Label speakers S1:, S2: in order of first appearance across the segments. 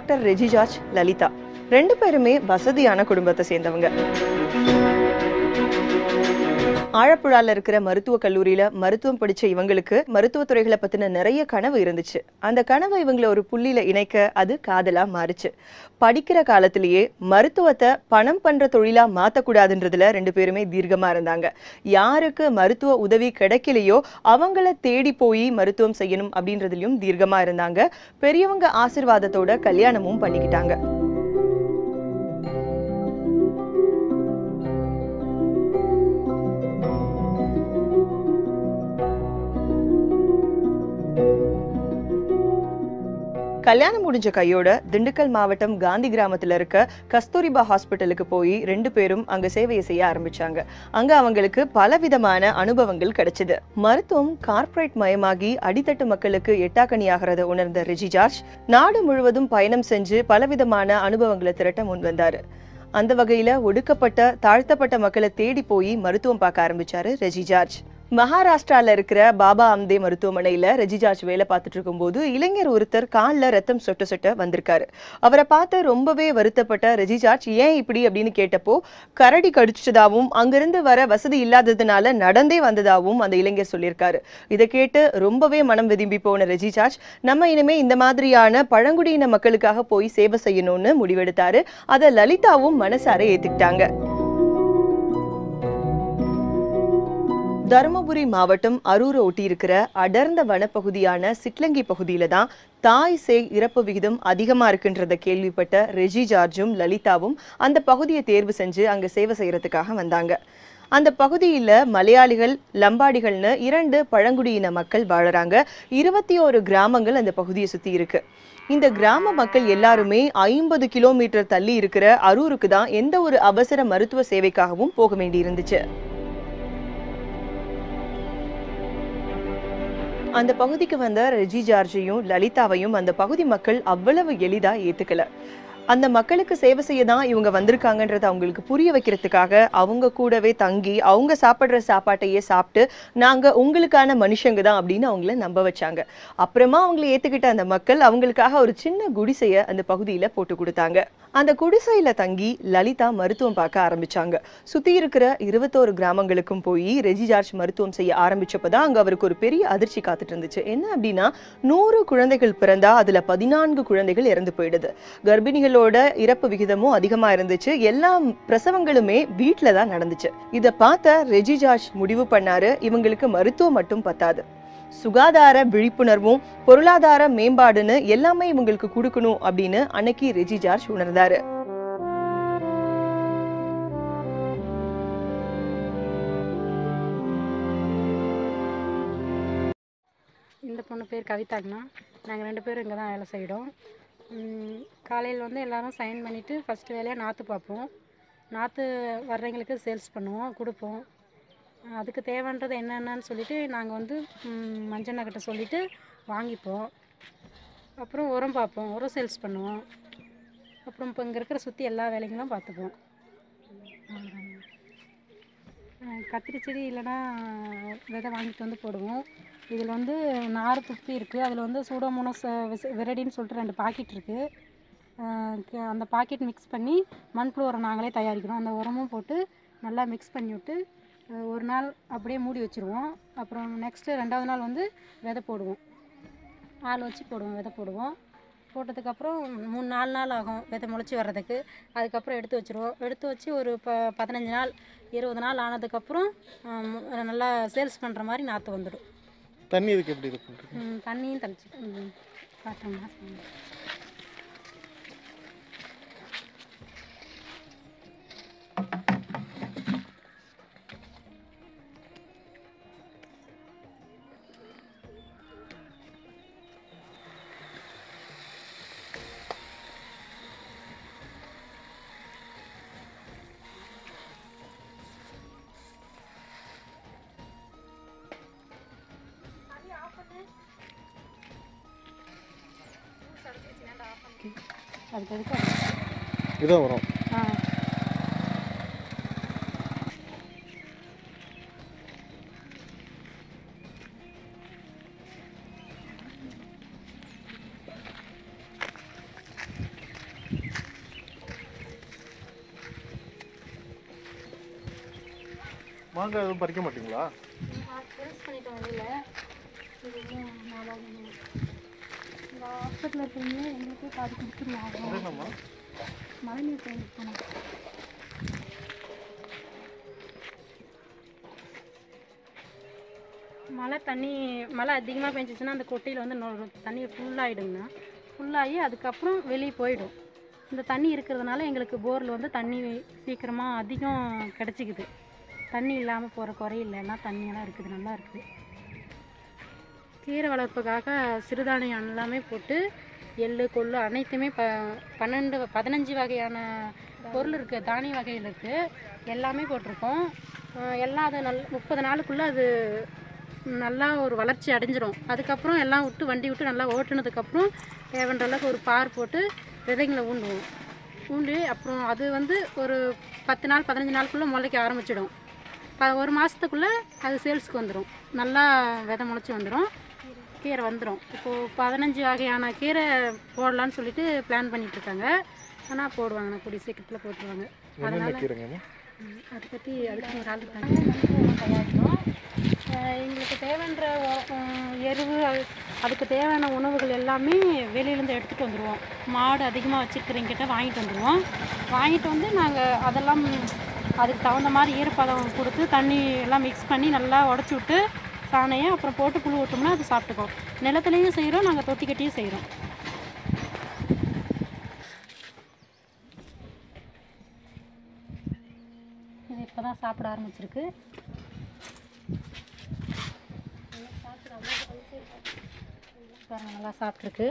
S1: Doctor Reji George Lalitha ரெண்டு பேருமே வசதியான குடும்பத்தை சேர்ந்தவங்க ஆழப்புழால இருக்கிற மருத்துவ கல்லூரியில மருத்துவம் படிச்ச இவங்களுக்கு மருத்துவ துறைகளை பத்தின நிறைய கனவு இருந்துச்சு அந்த கனவை இவங்கள ஒரு புள்ளியில இணைக்க அது காதலா மாறுச்சு படிக்கிற காலத்திலேயே மருத்துவத்தை பணம் பண்ற தொழிலா மாத்தக்கூடாதுன்றதுல ரெண்டு பேருமே தீர்க்கமா இருந்தாங்க யாருக்கு மருத்துவ உதவி கிடைக்கலையோ அவங்கள தேடி போய் மருத்துவம் செய்யணும் அப்படின்றதுலயும் தீர்க்கமா இருந்தாங்க பெரியவங்க ஆசிர்வாதத்தோட கல்யாணமும் பண்ணிக்கிட்டாங்க கல்யாணம் முடிஞ்ச கையோட திண்டுக்கல் மாவட்டம் காந்தி கிராமத்துல இருக்க கஸ்தூரிபா ஹாஸ்பிட்டலுக்கு போய் ரெண்டு பேரும் அங்க சேவையை செய்ய ஆரம்பிச்சாங்க அங்க அவங்களுக்கு பலவிதமான அனுபவங்கள் கிடைச்சது மருத்துவம் கார்ப்பரேட் மயமாகி அடித்தட்டு மக்களுக்கு எட்டாக்கணியாகிறத உணர்ந்த ரெஜி ஜார்ஜ் நாடு முழுவதும் பயணம் செஞ்சு பலவிதமான அனுபவங்களை திரட்ட முன் வந்தாரு அந்த வகையில ஒடுக்கப்பட்ட தாழ்த்தப்பட்ட மக்களை தேடி போய் மருத்துவம் பார்க்க ஆரம்பிச்சாரு ரெஜி ஜார்ஜ் மகாராஷ்டிரால இருக்கிற பாபா அம்தே மருத்துவமனையில ரெஜி ஜார்ஜ் வேலை பார்த்துட்டு இருக்கும்போது இளைஞர் ஒருத்தர் கால்ல ரத்தம் சொட்ட சொட்ட வந்திருக்காரு அவரை பார்த்து ரொம்பவே வருத்தப்பட்ட ரெஜி ஜார்ஜ் ஏன் இப்படி அப்படின்னு கேட்டப்போ கரடி கடிச்சதாவும் அங்கிருந்து வர வசதி இல்லாததுனால நடந்தே வந்ததாவும் அந்த இளைஞர் சொல்லியிருக்காரு இதை கேட்டு ரொம்பவே மனம் விரும்பி போன ரெஜி ஜார்ஜ் நம்ம இனிமே இந்த மாதிரியான பழங்குடியின மக்களுக்காக போய் சேவை செய்யணும்னு முடிவெடுத்தாரு அதை லலிதாவும் மனசார ஏத்துக்கிட்டாங்க தருமபுரி மாவட்டம் அரூரை ஒட்டி இருக்கிற அடர்ந்த வனப்பகுதியான சிட்லங்கி பகுதியில தான் தாய் சேய் இறப்பு விகிதம் அதிகமா இருக்குன்றத கேள்விப்பட்ட ரெஜி ஜார்ஜும் லலிதாவும் அந்த பகுதியை தேர்வு செஞ்சு அங்க சேவை செய்யறதுக்காக வந்தாங்க அந்த பகுதியில மலையாளிகள் லம்பாடிகள்னு இரண்டு பழங்குடியின மக்கள் வாழறாங்க இருபத்தி ஒரு கிராமங்கள் அந்த பகுதியை சுத்தி இருக்கு இந்த கிராம மக்கள் எல்லாருமே ஐம்பது கிலோமீட்டர் தள்ளி இருக்கிற அரூருக்கு தான் எந்த ஒரு அவசர மருத்துவ சேவைக்காகவும் போக வேண்டி இருந்துச்சு அந்த பகுதிக்கு வந்த ரெஜி ஜார்ஜையும் லலிதாவையும் அந்த பகுதி மக்கள் அவ்வளவு எளிதா ஏத்துக்கல அந்த மக்களுக்கு சேவை செய்ய தான் இவங்க வந்திருக்காங்கன்றத அவங்களுக்கு புரிய வைக்கிறதுக்காக அவங்க கூடவே தங்கி அவங்க சாப்பிடுற சாப்பாட்டையே சாப்பிட்டு நாங்க உங்களுக்கான மனுஷங்க தான் அப்படின்னு அவங்கள நம்ப வச்சாங்க அப்புறமா அவங்கள ஏத்துக்கிட்ட அந்த மக்கள் அவங்களுக்காக ஒரு சின்ன குடிசைய அந்த பகுதியில போட்டு கொடுத்தாங்க அந்த குடிசையில தங்கி லலிதா மருத்துவம் பார்க்க ஆரம்பிச்சாங்க சுத்தி இருக்கிற இருபத்தோரு கிராமங்களுக்கும் போய் ரெஜி ஜார்ஜ் மருத்துவம் செய்ய ஆரம்பிச்சப்பதான் அங்க அவருக்கு ஒரு பெரிய அதிர்ச்சி காத்துட்டு இருந்துச்சு என்ன அப்படின்னா நூறு குழந்தைகள் பிறந்தா அதுல பதினான்கு குழந்தைகள் இறந்து போயிடுது கர்ப்பிணிகளோட இறப்பு விகிதமும் அதிகமா இருந்துச்சு எல்லா பிரசவங்களுமே வீட்ல தான் நடந்துச்சு இத பார்த்த ரெஜி ஜார்ஜ் முடிவு பண்ணாரு இவங்களுக்கு மருத்துவம் மட்டும் பத்தாது சுகாதார விழிப்புணர்வும் பொருளாதார மேம்பாடுன்னு எல்லாமே இவங்களுக்கு கொடுக்கணும் அப்படின்னு அன்னைக்கு ரெஜி ஜார்ஜ் உணர்ந்தாரு
S2: இந்த பொண்ணு பேர் கவிதாங்கண்ணா நாங்கள் ரெண்டு பேரும் இங்கே தான் வேலை செய்கிறோம் காலையில் வந்து எல்லாரும் சைன் பண்ணிவிட்டு ஃபஸ்ட்டு வேலையாக நாற்று பார்ப்போம் நாற்று வர்றவங்களுக்கு சேல்ஸ் பண்ணுவோம் கொடுப்போம் அதுக்கு தேவைன்றது என்னென்னு சொல்லிட்டு நாங்கள் வந்து ம், மஞ்சண்ணா கிட்ட சொல்லிவிட்டு வாங்கிப்போம் அப்புறம் உரம் பார்ப்போம் உரம் சேல்ஸ் பண்ணுவோம் அப்புறம் இப்போ இங்கே இருக்கிற சுற்றி எல்லா வேலைங்களும் பார்த்துப்போம் அவ்வளோதாங்க. அஹ் கத்திரி செடி இல்லைன்னா விதை வாங்கிட்டு வந்து போடுவோம் இதில் வந்து நார் துப்பி இருக்குது அதில் வந்து சூடோமோனோஸ் விரடின்னு சொல்லிட்டு ரெண்டு பாக்கெட் இருக்குது அந்த பாக்கெட் மிக்ஸ் பண்ணி மண்புழு உரம் நாங்களே தயாரிக்கிறோம் அந்த உரமும் போட்டு நல்லா மிக்ஸ் பண்ணி விட்டு அஹ் ஒரு நாள் அப்படியே மூடி வச்சுருவோம் அப்புறம் நெக்ஸ்ட்டு ரெண்டாவது நாள் வந்து விதை போடுவோம் ஆள் வச்சு போடுவோம் விதை போடுவோம் போட்டதுக்கப்புறம் மூணு நாலு நாள் ஆகும் விதை முளைச்சி வர்றதுக்கு அதுக்கப்புறம் எடுத்து வச்சுருவோம் எடுத்து வச்சு ஒரு ப பதினஞ்சு நாள் இருபது நாள் ஆனதுக்கப்புறம் ஆம், நல்லா சேல்ஸ் பண்ணுற மாதிரி நாற்று வந்துடும்
S3: தண்ணி இதுக்கு எப்படி இது பண்ணுறீங்க
S2: ம், தண்ணியும் தெளிச்சு ம், பார்த்தோம் மாதம் அதுக்கு எதுக்கு
S3: இதான் வரும்
S2: ஆ
S3: மாங்காய் எதுவும் பறிக்க மாட்டீங்களா
S2: சேல்ஸ் பண்ணிட்டோம் வெளியில் இது இன்னும் ஞாபகம் இல்லை. இந்த ஹாஸ்பிட்டலில் இருக்கீங்க எங்களுக்கே பாதி கொடுத்துருலாம்
S3: அது என்னம்மா
S2: மழை நீர் தேங்கி போனோம் மழை தண்ணி மழை அதிகமாக பெஞ்சிச்சுன்னா அந்த கொட்டையில் வந்து நொ- தண்ணி ஃபுல்லாகிடுங்கண்ணா ஃபுல்லாகி அதுக்கப்புறம் வெளியே போயிடும் இந்த தண்ணி இருக்கிறதுனால எங்களுக்கு போரில் வந்து தண்ணி சீக்கிரமாக அதிகம் கிடச்சிக்குது தண்ணி இல்லாமல் போகிற குறையில்லைன்னா தண்ணியெல்லாம் இருக்குது நல்லா இருக்குது கீரை வளர்ப்புக்காக சிறுதானியம் எல்லாமே போட்டு எள்ளு கொள்ளு அனைத்துமே ப பன்னெண்டு பதினஞ்சு வகையான பொருள் இருக்குது தானிய வகையில் இருக்குது எல்லாமே போட்டிருக்கோம் அஹ் எல்லாம் அது நல் முப்பது நாளுக்குள்ளே அது நல்லா ஒரு வளர்ச்சி அடைஞ்சிரும் அதுக்கப்புறம் எல்லாம் விட்டு வண்டி விட்டு நல்லா ஓட்டுனதுக்கப்புறம் தேவைன்ற அளவுக்கு ஒரு பார் போட்டு விதைங்களை ஊண்டுவோம் ஊண்டி அப்புறம் அது வந்து ஒரு பத்து நாள் பதினஞ்சு நாளுக்குள்ளே முளைக்க ஆரம்பிச்சிடும் ப ஒரு மாதத்துக்குள்ளே அது சேல்ஸுக்கு வந்துடும் நல்லா விதை முளைச்சி வந்துடும் கீரை வந்துடும் இப்போது பதினஞ்சு வகையான கீரை போடலான்னு சொல்லிட்டு பிளான் பண்ணிகிட்ருக்காங்க ஆனால் போடுவாங்க நான் கூடிய சீக்கிரத்தில் போட்டுருவாங்க
S3: என்னென்ன கீரைங்கம்மா
S2: ம், அதை பற்றி அதுக்கு ஒரு ஆள் இருக்காங்க மண்புழு தயாரிக்கிறோம் அஹ் எங்களுக்கு தேவைன்ற ஒ- உம், எருவு அது- அதுக்கு தேவையான உணவுகள் எல்லாமே வெளியிலேருந்து எடுத்துகிட்டு வந்துடுவோம் மாடு அதிகமாக வச்சுருக்கிறவங்கிட்ட வாங்கிட்டு வந்துடுவோம் வாங்கிட்டு வந்து நாங்கள் அதெல்லாம் அதுக்கு தகுந்த மாதிரி ஈரப்பதம் கொடுத்து தண்ணி எல்லாம் மிக்ஸ் பண்ணி நல்லா உடச்சி விட்டு சாணையை அப்புறம் போட்டு புழு விட்டோம்னா அது சாப்பிட்டுக்கும் நிலத்துலையும் செய்கிறோம் நாங்கள் தொட்டி கட்டியும் செய்கிறோம் இது இப்போ தான் சாப்பிட ஆரம்பிச்சிருக்கு பாருங்க நல்லா சாப்பிட்ருக்கு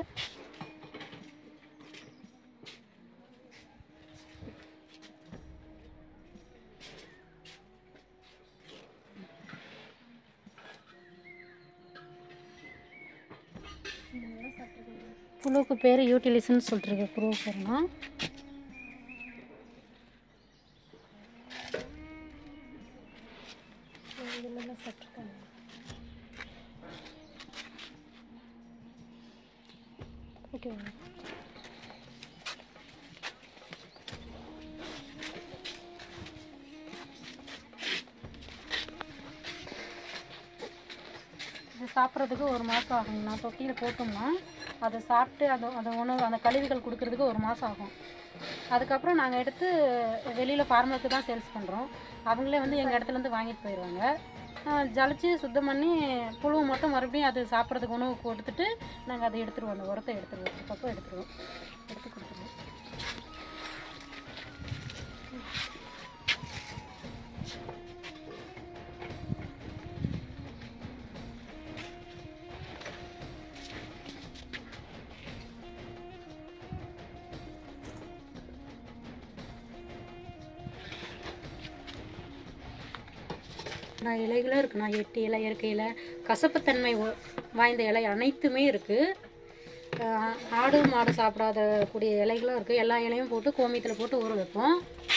S2: புழுவுக்கு பேர் யூட்டிலிஸ்ன்னு சொல்லிட்டுருக்கு புழு பேர்னா ஓகே இது சாப்பிட்றதுக்கு ஒரு மாதம் ஆகுங்கண்ணா தொட்டியில் போட்டோம்னா அதை சாப்பிட்டு அது அந்த உணவு அந்த கழிவுகள் கொடுக்கறதுக்கு ஒரு மாதம் ஆகும் அதுக்கப்புறம் நாங்கள் எடுத்து வெளியில் ஃபார்மருக்கு தான் சேல்ஸ் பண்ணுறோம் அவங்களே வந்து எங்கள் இடத்துலேருந்து வாங்கிட்டு போயிடுவாங்க ஜலிச்சு சுத்தம் பண்ணி புழு மட்டும் மறுபடியும் அது சாப்பிட்றதுக்கு உணவு கொடுத்துட்டு நாங்கள் அதை எடுத்துருவோம் அந்த உரத்தை எடுத்துருவோம் அப்பப்போ எடுத்துருவோம் எடுத்து கொடுத்துருவோம் நான் இலைகளும் இருக்குண்ணா எட்டு இலை இயற்கை இலை கசப்புத்தன்மை ஒ- வாய்ந்த இலை அனைத்துமே இருக்குது ஆடு மாடு சாப்பிடாத கூடிய இலைகளும் இருக்குது எல்லா இலையும் போட்டு கோமியத்தில் போட்டு ஊற வைப்போம்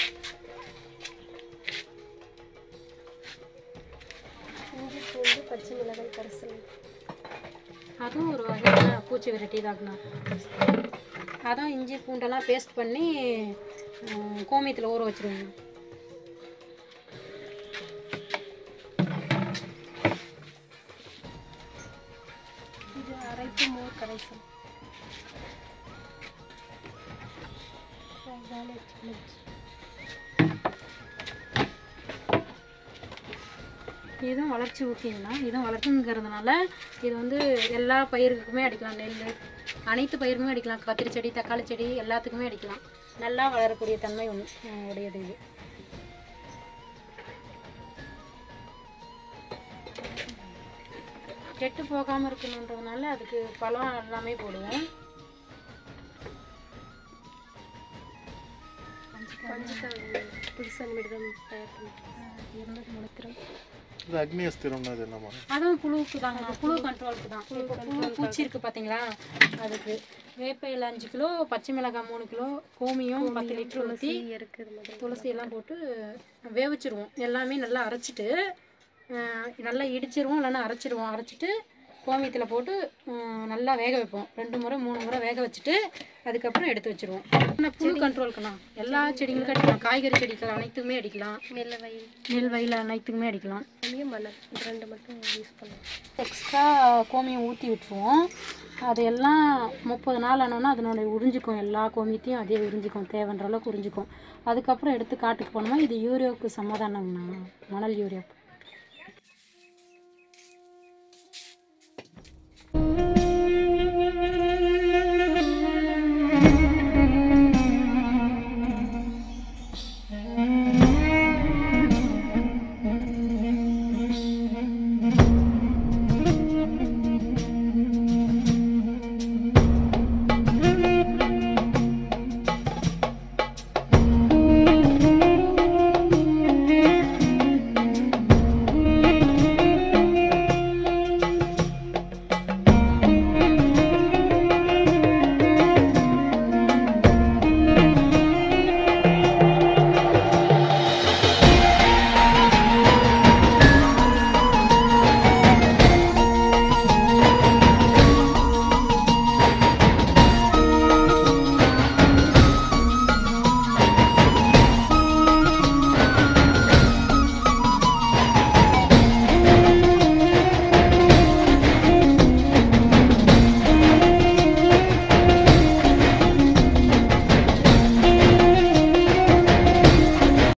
S2: பச்சை மிளகாய் கரிசல் அதுவும் ஒரு வகையான பூச்சி விரட்டி தாங்கண்ணா அதுவும் இஞ்சி பூண்டெல்லாம் பேஸ்ட் பண்ணி கோமியத்தில் ஊற வச்சுருவோங்க இது அரைப்பு மோர் கரைசல் இதுவும் வளர்ச்சி ஊக்கிங்கண்ணா இதுவும் வளர்ச்சிங்கிறதுனால இது வந்து எல்லா பயிருக்குமே அடிக்கலாம் நெல் அனைத்து பயிருக்குமே அடிக்கலாம் கத்திரி செடி தக்காளி செடி எல்லாத்துக்குமே அடிக்கலாம் நல்லா வளரக்கூடிய தன்மை ஒன்று உடையது இது கெட்டு போகாமல் இருக்கணுன்றதுனால அதுக்கு பழம் எல்லாமே போடுவேன் புதுசாக தயார் பண்ணிட்டு இருந்தது முளைக்கிறோம்
S3: இது அக்னி அஸ்திரம்னா அது என்னம்மா
S2: அதுவும் புழுவுக்கு தாங்க புழு கண்ட்ரோலுக்கு தான் இப்போ புழு பூச்சி இருக்கு பார்த்தீங்களா அதுக்கு வேப்ப இலை அஞ்சு கிலோ பச்சை மிளகாய் மூணு கிலோ கோமியம் பத்து லிட்டர் ஊற்றி துளசி எல்லாம் போட்டு வேவிச்சிருவோம் எல்லாமே நல்லா அரைச்சிட்டு அஹ், நல்லா இடிச்சிருவோம் இல்லைன்னா அரைச்சிருவோம் அரைச்சிட்டு கோமியத்தில் போட்டு ம், நல்லா வேக வைப்போம் ரெண்டு முறை மூணு முறை வேக வச்சுட்டு அதுக்கப்புறம் எடுத்து வச்சுருவோம் ஆனால் புழு கண்ட்ரோலுக்குண்ணா எல்லா செடிங்களுக்கும் அடிக்கலாம் காய்கறி செடிகள் அனைத்துக்குமே அடிக்கலாம்
S4: நெல் வயல்
S2: நெல் வயல் அனைத்துக்குமே அடிக்கலாம்
S4: கோமியம் மணல் இது ரெண்டு மட்டும் யூஸ் பண்ணுவோம்
S2: எக்ஸ்ட்ரா கோமியம் ஊற்றி விட்டுருவோம் அது எல்லாம் முப்பது நாள் ஆனோன்னா அதனுடைய உறிஞ்சிக்கும் எல்லா கோமியத்தையும் அதே உறிஞ்சிக்கும் தேவைன்ற அளவுக்கு உறிஞ்சிக்கும் அதுக்கப்புறம் எடுத்து காட்டுக்கு போனோமா இது யூரியாவுக்கு சமாதானங்கண்ணா மணல் யூரியா